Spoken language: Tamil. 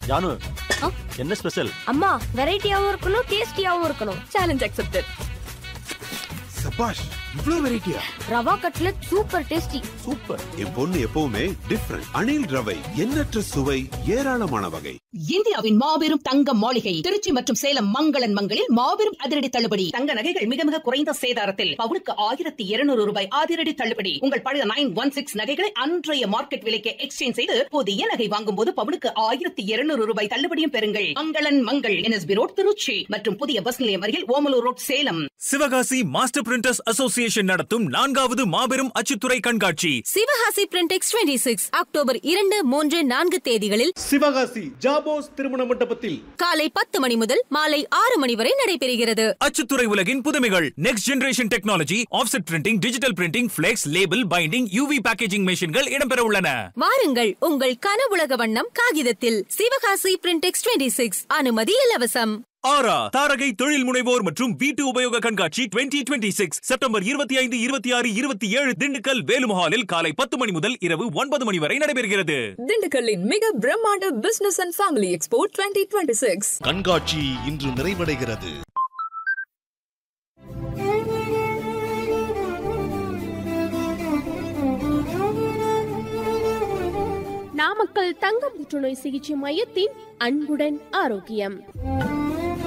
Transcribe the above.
ஜானு ஆ? என்ன ஸ்பெஷல் அம்மா வெரைட்டியாவும் இருக்கணும் டேஸ்டியாவும் இருக்கணும் சேலஞ்ச் அக்செப்டட் சபாஷ் இவ்ளோ வெரைட்டியா rava cutlet super tasty super என் பொண்ணு எப்பவுமே டிஃப்ரெண்ட் அணில் ரவை எண்ணற்ற சுவை ஏராளமான வகை இந்தியாவின் மாபெரும் தங்க மாளிகை திருச்சி மற்றும் சேலம் மங்களன் மங்களில் மாபெரும் அதிரடி தள்ளுபடி தங்க நகைகள் மிக மிக குறைந்த சேதாரத்தில் பவுனுக்கு ஆயிரத்தி இருநூறு ரூபாய் அதிரடி தள்ளுபடி உங்கள் பழைய நைன் ஒன் சிக்ஸ் நகைகளை அன்றைய மார்க்கெட் விலைக்கு எக்ஸ்சேஞ்ச் செய்து புதிய நகை வாங்கும் போது பவுனுக்கு ஆயிரத்தி இருநூறு ரூபாய் தள்ளுபடியும் பெறுங்கள் மங்களன் மங்கள் என்எஸ்பி ரோட் திருச்சி மற்றும் புதிய பஸ் நிலையம் அருகில் Omalur road Salem Sivakasi master printers association நடத்தும் நான்காவது மாபெரும் அச்சுத்துறை கண்காட்சி Sivakasi Printex twenty six October இரண்டு மூன்று நான்கு தேதிகளில் சிவகாசி ஜாபோஸ் திருமண மண்டபத்தில் காலை பத்து மணி முதல் மாலை ஆறு மணி வரை நடைபெறுகிறது அச்சுத்துறை உலகின் புதுமைகள் next generation technology offset printing digital printing flex label binding UV packaging மெஷின்கள் இடம்பெற உள்ளன வாருங்கள் உங்கள் கனவுலக வண்ணம் காகிதத்தில் சிவகாசி பிரிண்டெக்ஸ் டுவெண்ட்டி சிக்ஸ் அனுமதி இலவசம் ஆரா தாரகை தொழில் முனைவோர் மற்றும் வீட்டு உபயோக கண்காட்சி 2026 சிக்ஸ் செப்டம்பர் இருபத்தி ஐந்து இருபத்தி ஆறு இருபத்தி ஏழு திண்டுக்கல் வேலுமஹாலில் காலை பத்து மணி முதல் இரவு ஒன்பது மணி வரை நடைபெறுகிறது திண்டுக்கல்லின் மிக பிரம்மாண்ட business and family expo twenty twenty six கண்காட்சி இன்று நிறைவடைகிறது நாமக்கல் தங்க புற்றுநோய் சிகிச்சை மையத்தின் அன்புடன் ஆரோக்கியம்